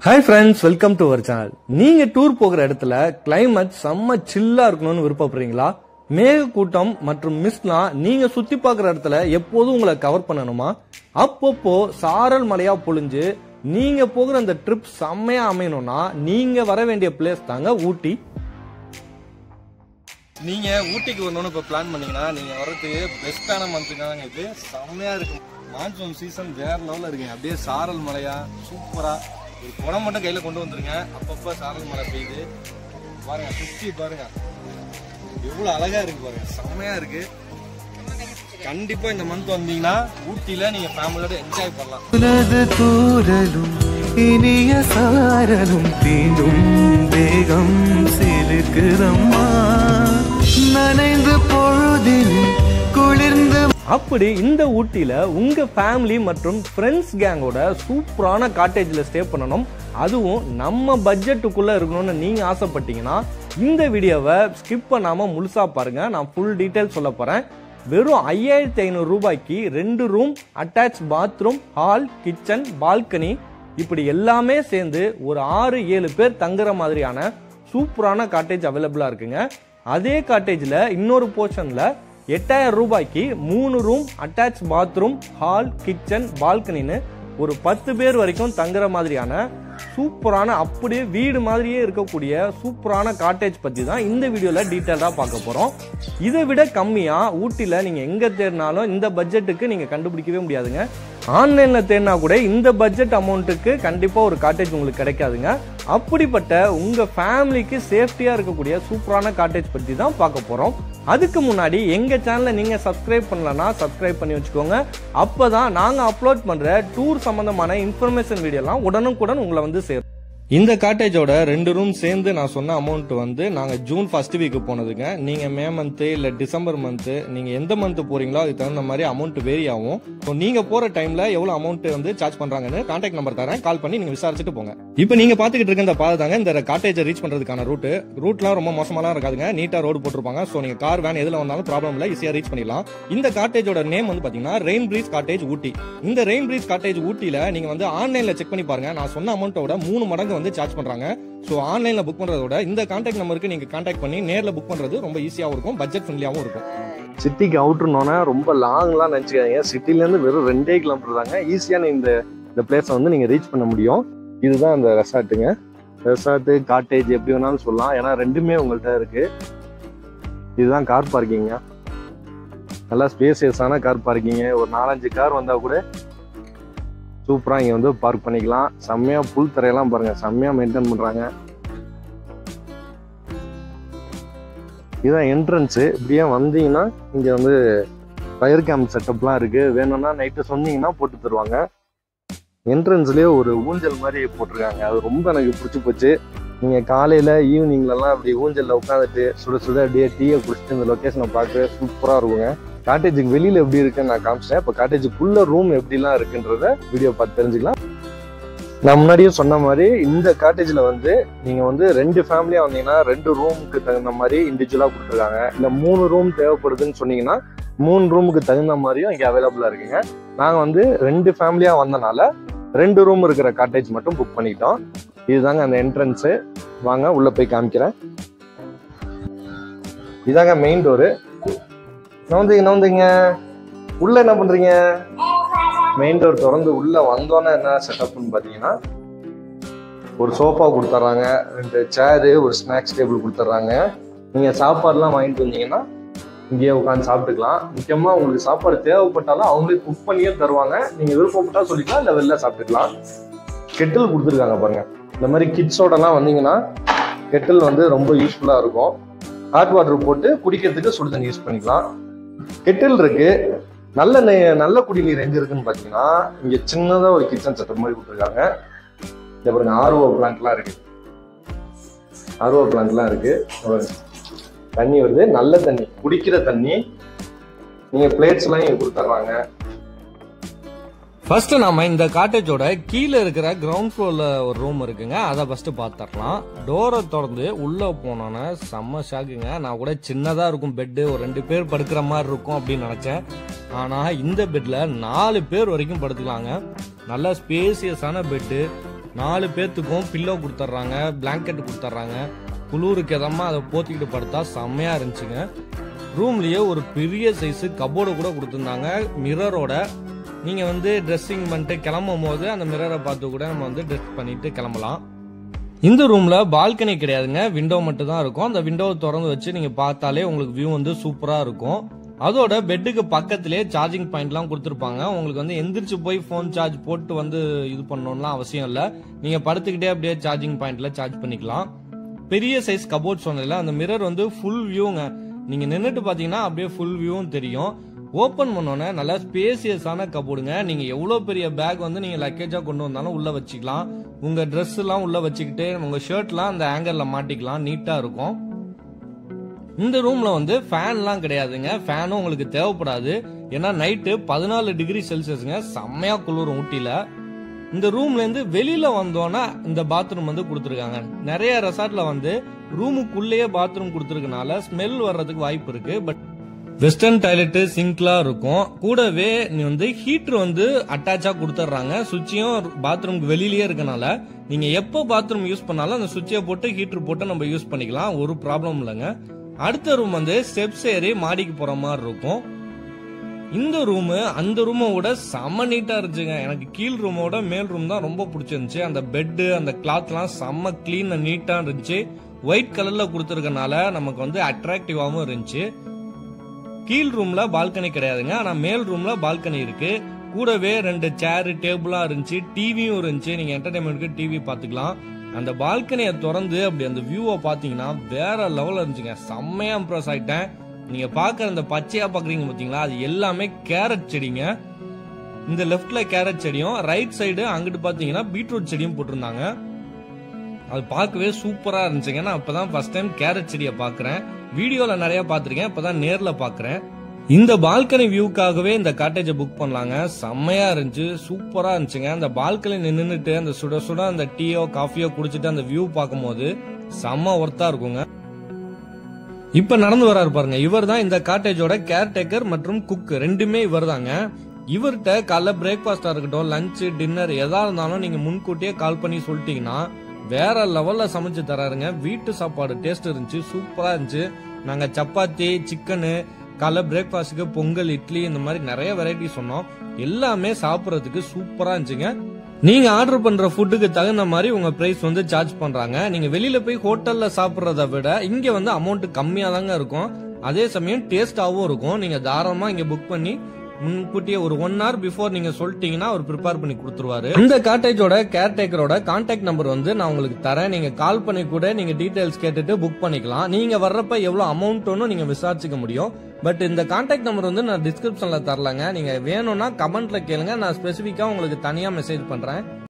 Hi friends welcome to our channel நீங்க tour போகிற இடத்துல கிளைமேட் செம்ம சில்லா இருக்கணும்னு விருப்பப்படுறீங்களா மேக கூட்டம் மற்றும் மிஸ்ட்லாம் நீங்க சுத்தி பார்க்குற இடத்துல எப்போதும் உங்களை கவர் பண்ணணுமா அப்பப்போ சாரல் மலையா பொழிஞ்சு நீங்க போகிற அந்த ட்ரிப் செம்மையா அமையணும்னா நீங்க வர வேண்டிய பிளேஸ் தாங்க ஊட்டி நீங்க ஊட்டிக்கு வரணும்னு இப்போ பிளான் பண்ணீங்கன்னா நீங்க வர்றதுக்கு பெஸ்ட்டான மந்த்துக்காக இது செம்மையா இருக்கும் மான்சூன் சீசன் வேற லெவலில் இருக்குங்க அப்படியே சாரல் மலையா சூப்பரா ஒரு குடம் மட்டும் கையில கொண்டு வந்துருங்க அப்பப்போ சாரல் மழை பெய்யுது பாருங்க சுத்தி பாருங்க எவ்வளவு அழகா இருக்கு பாருங்க செம்மையா இருக்கு கண்டிப்பா இந்த மந்த் வந்தீங்கன்னா ஊட்டியில நீங்க ஃபேமிலியோட என்ஜாய் பண்ணலாம் உனது தூரலும் இனிய சாரலும் தீண்டும் வேகம் சிலுக்குதம்மா நனைந்து பொழுதில் குளிர்ந்த அப்படி இந்த ஊட்டியில உங்க ஃபேமிலி மற்றும் ஃப்ரெண்ட்ஸ் கேங்கோட சூப்பரான காட்டேஜ்ல ஸ்டே பண்ணணும் அதுவும் நம்ம பட்ஜெட்டுக்குள்ள இருக்கணும்னு நீங்க ஆசைப்பட்டீங்கன்னா இந்த வீடியோவை ஸ்கிப் பண்ணாம முழுசா பாருங்க நான் ஃபுல் டீடைல் சொல்ல போறேன் வெறும் ஐயாயிரத்தி ஐநூறு ரூபாய்க்கு ரெண்டு room attach bathroom hall kitchen balcony இப்படி எல்லாமே சேர்ந்து ஒரு ஆறு ஏழு பேர் தங்குற மாதிரியான சூப்பரான காட்டேஜ் அவைலபிளா இருக்குங்க அதே காட்டேஜ்ல இன்னொரு போர்ஷன்ல எட்டாயிரம் ரூபாய்க்கு மூணு room attach bathroom hall kitchen பால்கனின்னு ஒரு பத்து பேர் வரைக்கும் தங்குற மாதிரியான சூப்பரான அப்படியே வீடு மாதிரியே இருக்கக்கூடிய சூப்பரான காட்டேஜ் பத்தி தான் இந்த வீடியோல டீட்டெயிலா பார்க்க போறோம் இதை விட கம்மியா ஊட்டில நீங்க எங்க தேடினாலும் இந்த பட்ஜெட்டுக்கு நீங்க கண்டுபிடிக்கவே முடியாதுங்க ஆன்லைன்ல தேடினா கூட இந்த பட்ஜெட் அமௌண்ட்டுக்கு கண்டிப்பா ஒரு காட்டேஜ் உங்களுக்கு கிடைக்காதுங்க அப்படிப்பட்ட உங்க ஃபேமிலிக்கு சேஃப்டியா இருக்கக்கூடிய சூப்பரான காட்டேஜ் பத்தி தான் பார்க்க போறோம் அதுக்கு முன்னாடி எங்க சேனலை நீங்க சப்ஸ்கிரைப் பண்ணலன்னா சப்ஸ்கிரைப் பண்ணி வச்சுக்கோங்க அப்பதான் நாங்க அப்லோட் பண்ற டூர் சம்பந்தமான இன்ஃபர்மேஷன் வீடியோலாம் உடனுக்குடன் உங்களை வந்து சேரும் இந்த காட்டேஜோட ரெண்டு ரூம் சேர்ந்து நான் சொன்ன அமௌண்ட் வந்து நாங்க ஜூன் ஃபர்ஸ்ட் வீக் போனதுங்க நீங்க மே மந்த் இல்ல டிசம்பர் மந்த் நீங்க எந்த மந்த் போறீங்களோ அதுக்கு தகுந்த மாதிரி அமௌண்ட் வேரி ஆகும் ஸோ நீங்க போற டைம்ல எவ்வளவு அமௌண்ட் வந்து சார்ஜ் பண்றாங்கன்னு கான்டாக்ட் நம்பர் தரேன் கால் பண்ணி நீங்க விசாரிச்சுட்டு போங்க இப்போ நீங்க பாத்துக்கிட்டு இருக்க இந்த பாதை தாங்க இந்த காட்டேஜை ரீச் பண்றதுக்கான ரூட் ரூட்லாம் ரொம்ப மோசமாலாம் இருக்காதுங்க நீட்டா ரோடு போட்டிருப்பாங்க ஸோ நீங்க கார் வேன் எதுல வந்தாலும் ப்ராப்ளம் இல்ல ஈஸியா ரீச் பண்ணிடலாம் இந்த காட்டேஜோட நேம் வந்து பாத்தீங்கன்னா ரெயின் பிரீஸ் காட்டேஜ் ஊட்டி இந்த ரெயின் பிரீஸ் காட்டேஜ் ஊட்டில நீங்க வந்து ஆன்லைன்ல செக் பண்ணி பாருங்க நான் சொன்ன அமௌண்ட்டோட மூணு மடங்கு வந்து சார்ஜ் பண்றாங்க ஸோ ஆன்லைன்ல புக் பண்றதோட இந்த கான்டாக்ட் நம்பருக்கு நீங்க கான்டாக்ட் பண்ணி நேர்ல புக் பண்றது ரொம்ப ஈஸியாவும் இருக்கும் பட்ஜெட் ஃப்ரெண்ட்லியாவும் இருக்கும் சிட்டிக்கு அவுட்ருனோன்னா ரொம்ப லாங்லாம் நினச்சிக்காதீங்க சிட்டிலேருந்து வெறும் ரெண்டே கிலோமீட்டர் தாங்க ஈஸியான இந்த இந்த பிளேஸை வந்து நீங்கள் ரீச் பண்ண முடியும் இதுதான் அந்த ரெசார்ட்டுங்க ரெசார்ட்டு காட்டேஜ் எப்படி வேணாலும் சொல்லலாம் ஏன்னா ரெண்டுமே உங்கள்கிட்ட இருக்கு இதுதான் கார் பார்க்கிங்க நல்லா ஸ்பேசியஸான கார் பார்க்கிங்க ஒரு நாலஞ்சு கார் வந்தால் கூட சூப்பராக இங்கே வந்து பார்க் பண்ணிக்கலாம் செம்மையாக புல் தரையெல்லாம் பாருங்கள் செம்மையாக மெயின்டைன் பண்ணுறாங்க இதுதான் என்ட்ரன்ஸு இப்படியே வந்தீங்கன்னா இங்கே வந்து ஃபயர் கேம்ப் செட்டப்லாம் இருக்குது வேணும்னா நைட்டு சொன்னீங்கன்னா போட்டு தருவாங்க என்ட்ரன்ஸ்லேயே ஒரு ஊஞ்சல் மாதிரி போட்டிருக்காங்க அது ரொம்ப எனக்கு பிடிச்சி போச்சு நீங்கள் காலையில் ஈவினிங்லலாம் அப்படி ஊஞ்சலில் உட்காந்துட்டு சுட சுட அப்படியே டீயை குடிச்சிட்டு இந்த லொக்கேஷனை பார்க்க சூப்பராக இருக்குங்க காட்டேஜுக்கு வெளியில் எப்படி இருக்குன்னு நான் காமிச்சேன் இப்போ காட்டேஜுக்குள்ள ரூம் எப்படிலாம் இருக்குன்றத வீடியோ பார்த்து தெரிஞ்சுக்கலாம் நான் முன்னாடியே சொன்ன மாதிரி இந்த காட்டேஜில் வந்து நீங்கள் வந்து ரெண்டு ஃபேமிலியாக வந்தீங்கன்னா ரெண்டு ரூமுக்கு தகுந்த மாதிரி இண்டிவிஜுவலாக கொடுத்துருக்காங்க இல்லை மூணு ரூம் தேவைப்படுதுன்னு சொன்னீங்கன்னா மூணு ரூமுக்கு தகுந்த மாதிரியும் இங்கே அவைலபிளாக இருக்குங்க நாங்கள் வந்து ரெண்டு ஃபேமிலியாக வந்தனால ரெண்டு ரூம் இருக்கிற காட்டேஜ் மட்டும் புக் பண்ணிக்கிட்டோம் இதுதாங்க அந்த என்ட்ரன்ஸு வாங்க உள்ளே போய் காமிக்கிறேன் இதாங்க மெயின் டோரு நவுந்தீங்க நவுந்தீங்க உள்ள என்ன பண்றீங்க மெயின் டோர் திறந்து உள்ள வந்தோன்னே என்ன செட்டப்னு பார்த்தீங்கன்னா ஒரு சோஃபா கொடுத்துட்றாங்க ரெண்டு சேரு ஒரு ஸ்நாக்ஸ் டேபிள் கொடுத்துட்றாங்க நீங்கள் சாப்பாடுலாம் வாங்கிட்டு வந்தீங்கன்னா இங்கேயே உட்காந்து சாப்பிட்டுக்கலாம் முக்கியமாக உங்களுக்கு சாப்பாடு தேவைப்பட்டாலும் அவங்களே குக் பண்ணியே தருவாங்க நீங்கள் விருப்பப்பட்டா சொல்லிக்கலாம் இல்லை வெளில சாப்பிட்டுக்கலாம் கெட்டில் கொடுத்துருக்காங்க பாருங்க இந்த மாதிரி கிட்ஸோடலாம் வந்தீங்கன்னா கெட்டில் வந்து ரொம்ப யூஸ்ஃபுல்லாக இருக்கும் ஹாட் வாட்டர் போட்டு குடிக்கிறதுக்கு சுடு தண்ணி யூஸ் பண்ணிக்கலாம் கெட்டில் இருக்கு நல்ல நெ- நல்ல குடிநீர் எங்க இருக்குன்னு பார்த்தீங்கன்னா இங்க சின்னதா ஒரு கிச்சன் செட்டப் மாதிரி கொடுத்துருக்காங்க இந்த பாருங்க ஆர்ஓ பிளான்ட்லாம் இருக்கு ஆர்ஓ பிளான்ட்லாம் இருக்கு இங்க பாருங்க. தண்ணி வருது நல்ல தண்ணி குடிக்கிற தண்ணி நீங்க பிளேட்ஸ் எல்லாம் இங்க கொடுத்துட்றாங்க ஃபர்ஸ்ட் நாம இந்த காட்டேஜோட கீழே இருக்கிற கிரவுண்ட் ஃப்ளோர்ல ஒரு ரூம் இருக்குங்க அதை ஃபர்ஸ்ட் பார்த்துடலாம் டோரை திறந்து உள்ள போனோன்னே செம்ம ஷாக்குங்க நான் கூட சின்னதா இருக்கும் பெட்டு ஒரு ரெண்டு பேர் படுக்கிற மாதிரி இருக்கும் அப்படின்னு நினைச்சேன் ஆனா இந்த பெட்ல நாலு பேர் வரைக்கும் படுத்துக்கலாங்க நல்ல ஸ்பேசியஸான பெட்டு நாலு பேர்த்துக்கும் பில்லோ கொடுத்துட்றாங்க பிளாங்கெட் கொடுத்துட்றாங்க குளிருக்கு எதமா அதை போத்திக்கிட்டு படுத்தா செம்மையா இருந்துச்சுங்க ரூம்லயே ஒரு பெரிய சைஸ் கபோர்டு கூட கொடுத்துருந்தாங்க மிரரோட நீங்க வந்து ட்ரெஸ்ஸிங் பண்ணிட்டு கிளம்பும் போது அந்த மிரரை பார்த்து கூட நம்ம வந்து ட்ரெஸ் பண்ணிட்டு கிளம்பலாம் இந்த ரூம்ல பால்கனி கிடையாதுங்க விண்டோ மட்டும் தான் இருக்கும் அந்த விண்டோவை திறந்து வச்சு நீங்க பார்த்தாலே உங்களுக்கு வியூ வந்து சூப்பரா இருக்கும் அதோட பெட்டுக்கு பக்கத்திலே சார்ஜிங் பாயிண்ட்லாம் கொடுத்துருப்பாங்க உங்களுக்கு வந்து எந்திரிச்சு போய் ஃபோன் சார்ஜ் போட்டு வந்து இது பண்ணணும்லாம் அவசியம் இல்லை நீங்க படுத்துக்கிட்டே அப்படியே சார்ஜிங் பாயிண்ட்ல சார்ஜ் பண்ணிக்கலாம் பெரிய சைஸ் கபோர்ட் சொன்னதுல அந்த மிரர் வந்து ஃபுல் வியூங்க நீங்க நின்னுட்டு பாத்தீங்கன்னா அப்படியே ஃபுல் வியூவும் தெரியும் ஓபன் பண்ணோன்னே நல்லா ஸ்பேசியஸான கபோர்டுங்க நீங்க எவ்வளவு பெரிய பேக் வந்து நீங்க லக்கேஜா கொண்டு வந்தாலும் உள்ள வச்சுக்கலாம் உங்க ட்ரெஸ் எல்லாம் உள்ள வச்சுக்கிட்டு உங்க ஷர்ட்லாம் அந்த ஆங்கர்ல மாட்டிக்கலாம் நீட்டா இருக்கும் இந்த ரூம்ல வந்து ஃபேன்லாம் கிடையாதுங்க ஃபேனும் உங்களுக்கு தேவைப்படாது ஏன்னா நைட்டு பதினாலு டிகிரி செல்சியஸ்ங்க செம்மையா குளிரும் ஊட்டியில இந்த ரூம்ல இருந்து வெளியில வந்தோன்னா இந்த பாத்ரூம் வந்து கொடுத்துருக்காங்க நிறைய ரெசார்ட்ல வந்து ரூமுக்குள்ளேயே பாத்ரூம் கொடுத்துருக்கனால ஸ்மெல் வர்றதுக்கு வாய்ப்பு இருக்கு பட் வெஸ்டர்ன் டாய்லெட் சிங்க்லாம் இருக்கும் கூடவே நீ வந்து ஹீட்டர் வந்து அட்டாச்சா கொடுத்துட்றாங்க சுவிட்சையும் பாத்ரூம்க்கு வெளியிலேயே இருக்கனால நீங்க எப்போ பாத்ரூம் யூஸ் பண்ணாலும் அந்த சுவிட்சை போட்டு ஹீட்டர் போட்டு நம்ம யூஸ் பண்ணிக்கலாம் ஒரு ப்ராப்ளம் இல்லைங்க அடுத்த ரூம் வந்து ஸ்டெப்ஸ் ஏறி மாடிக்கு போற மாதிரி இருக்கும் இந்த ரூம் அந்த ரூமை விட செம்ம நீட்டா இருந்துச்சுங்க எனக்கு கீழ் ரூமோட மேல் ரூம் தான் ரொம்ப பிடிச்சிருந்துச்சு அந்த பெட்டு அந்த கிளாத்லாம் செம்ம கிளீன் நீட்டா இருந்துச்சு ஒயிட் கலர்ல கொடுத்துருக்கனால நமக்கு வந்து அட்ராக்டிவாவும் இருந்துச்சு கீழ் ரூம்ல பால்கனி கிடையாதுங்க ஆனா மேல் ரூம்ல பால்கனி இருக்கு கூடவே ரெண்டு சேர் டேபிளா இருந்துச்சு டிவியும் இருந்துச்சு நீங்க என்டர்டைன்மெண்ட்க்கு டிவி பாத்துக்கலாம் அந்த பால்கனியை திறந்து அப்படி அந்த வியூவை பாத்தீங்கன்னா வேற லெவல்ல இருந்துச்சுங்க செம்மையா இம்ப்ரெஸ் ஆயிட்டேன் நீங்க பாக்குற அந்த பச்சையா பாக்குறீங்க பாத்தீங்களா அது எல்லாமே கேரட் செடிங்க இந்த லெஃப்ட்ல கேரட் செடியும் ரைட் சைடு அங்கிட்டு பாத்தீங்கன்னா பீட்ரூட் செடியும் போட்டிருந்தாங்க அது பார்க்கவே சூப்பரா இருந்துச்சுங்க நான் அப்பதான் ஃபர்ஸ்ட் டைம் கேரட் செடியை பாக்குறேன் வீடியோல நிறைய பார்த்திருக்கேன் இப்பதான் நேர்ல பாக்குறேன் இந்த பால்கனி வியூக்காகவே இந்த காட்டேஜை புக் பண்ணலாங்க செம்மையா இருந்துச்சு சூப்பரா இருந்துச்சுங்க அந்த பால்கனி நின்னுட்டு அந்த சுட சுட அந்த டீயோ காஃபியோ குடிச்சிட்டு அந்த வியூ பார்க்கும்போது செம்ம ஒர்த்தா இருக்குங்க இப்ப நடந்து வராரு பாருங்க இவர் தான் இந்த காட்டேஜோட கேர்டேக்கர் மற்றும் குக் ரெண்டுமே இவர் தாங்க இவர்கிட்ட காலைல பிரேக்ஃபாஸ்டா இருக்கட்டும் லஞ்ச் டின்னர் எதா இருந்தாலும் நீங்க முன்கூட்டியே கால் பண்ணி சொல்லிட்டீங்கன்னா வேற லெவல்ல சமைச்சு தராருங்க வீட்டு சாப்பாடு டேஸ்ட் இருந்துச்சு சூப்பரா இருந்துச்சு நாங்க சப்பாத்தி சிக்கனு காலைல பிரேக்ஃபாஸ்ட்டுக்கு பொங்கல் இட்லி இந்த மாதிரி நிறைய வெரைட்டி சொன்னோம் எல்லாமே சாப்பிட்றதுக்கு சூப்பரா இருந்துச்சுங்க நீங்க ஆர்டர் பண்ற ஃபுட்டுக்கு தகுந்த மாதிரி உங்க பிரைஸ் வந்து சார்ஜ் பண்றாங்க நீங்க வெளியில போய் ஹோட்டல்ல சாப்பிட்றத விட இங்க வந்து அமௌண்ட் கம்மியா தாங்க இருக்கும் அதே சமயம் டேஸ்டாவும் இருக்கும் நீங்க தாராளமா இங்க புக் பண்ணி முன்கூட்டியே ஒரு ஒன் ஹவர் பிஃபோர் நீங்க சொல்லிட்டீங்கன்னா அவர் ப்ரிப்பேர் பண்ணி கொடுத்துருவாரு இந்த காட்டேஜோட கேர்டேக்கரோட கான்டாக்ட் நம்பர் வந்து நான் உங்களுக்கு தரேன் நீங்க கால் பண்ணி கூட நீங்க டீடைல்ஸ் கேட்டுட்டு புக் பண்ணிக்கலாம் நீங்க வர்றப்ப எவ்வளவு அமௌண்ட்னு நீங்க விசாரிச்சுக்க முடியும் பட் இந்த கான்டாக்ட் நம்பர் வந்து நான் டிஸ்கிரிப்ஷன்ல தரலாங்க நீங்க வேணும்னா கமெண்ட்ல கேளுங்க நான் ஸ்பெசிஃபிக்கா உங்களுக்கு தனியா மெசேஜ் பண்றேன்